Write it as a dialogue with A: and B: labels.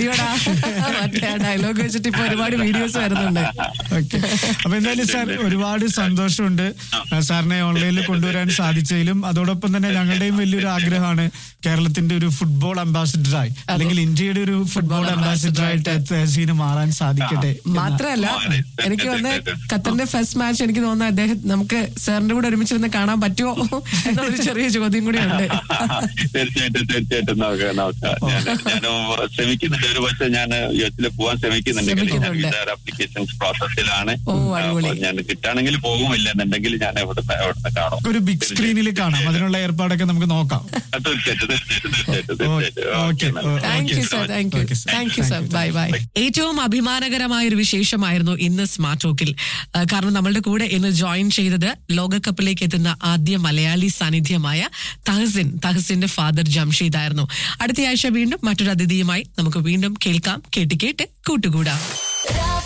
A: അല്ലയോടാ മറ്റേ ഡയലോഗ് വെച്ചിട്ട് ഇപ്പൊ ഒരുപാട് വീഡിയോസ് വരുന്നുണ്ട്
B: ഓക്കെ അപ്പൊ എന്തായാലും സാർ ഒരുപാട് സന്തോഷമുണ്ട് ആ, സാറിനെ ഓൺലൈനിൽ കൊണ്ടുവരാൻ സാധിച്ചതിലും അതോടൊപ്പം തന്നെ ഞങ്ങളുടെയും വലിയൊരു ആഗ്രഹമാണ് കേരളത്തിന്റെ ഒരു ഫുട്ബോൾ അംബാസിഡറായി അല്ലെങ്കിൽ ഇന്ത്യയുടെ ഒരു ഫുട്ബോൾ അംബാസിഡറായിട്ട് തഹസീന് മാറാൻ സാധിക്കട്ടെ എന്ന്.
A: മാത്രല്ല എനിക്ക് തോന്നുന്നത് ഖത്തറിന്റെ ഫസ്റ്റ് മാച്ച് എനിക്ക് തോന്നുന്നത് അദ്ദേഹം നമുക്ക് സാറിന്റെ കൂടെ ഒരുമിച്ചിരുന്ന് കാണാൻ പറ്റുമോ എന്നൊരു ചെറിയ ചോദ്യം കൂടി ഉണ്ട്
C: തീർച്ചയായിട്ടും തീർച്ചയായിട്ടും നോക്കാം നോക്കാം ഞാൻ ഞാൻ ശ്രമിക്കുന്നുണ്ട് ഒരു പക്ഷേ ഞാൻ യു എസിൽ പോകാൻ ശ്രമിക്കുന്നുണ്ടെങ്കിൽ ഞാൻ
A: ശ്രമിക്കുന്നുണ്ട്.
C: വിസ ആപ്ലിക്കേഷൻസ് പ്രോസസ്സിലാണ്
A: ഓ, അടിപൊളി.
C: അപ്പോൾ ഞാൻ കിട്ടുകയാണെങ്കിൽ പോകുമില്ല എന്നുണ്ടെങ്കിൽ ഞാൻ എവിടുന്ന് എവിടുന്ന് കാണും
B: ഒരു ബിഗ് സ്ക്രീനിൽ കാണാം അതിനുള്ള ഏർപ്പാടൊക്കെ നമുക്ക് നോക്കാം
C: തീർച്ചയായിട്ടും തീർച്ചയായിട്ടും തീർച്ചയായിട്ടും
B: ഓക്കെ
C: തീർച്ചയായിട്ടും
B: okay
C: okay
A: thank you sir thank you
B: Okay, sir.
A: Thank you sir
B: Thank you.
A: Bye bye ഏറ്റവും അഭിമാനകരമായ ഒരു വിശേഷമായിരുന്നു ഇന്ന് സ്മാർട്ട് ടോക്കിൽ ആ, കാരണം നമ്മളുടെ കൂടെ ഇന്ന് ജോയിൻ ചെയ്തത് ലോകകപ്പിലേക്ക് എത്തുന്ന ആദ്യ മലയാളി സാന്നിധ്യമായ തഹസിൻ തഹസിന്റെ ഫാദർ ജംഷീദ് ആയിരുന്നു അടുത്തയാഴ്ച വീണ്ടും മറ്റൊരു അതിഥിയുമായി നമുക്ക് വീണ്ടും കേൾക്കാം കേട്ട് കേട്ട് കൂട്ടുകൂടാം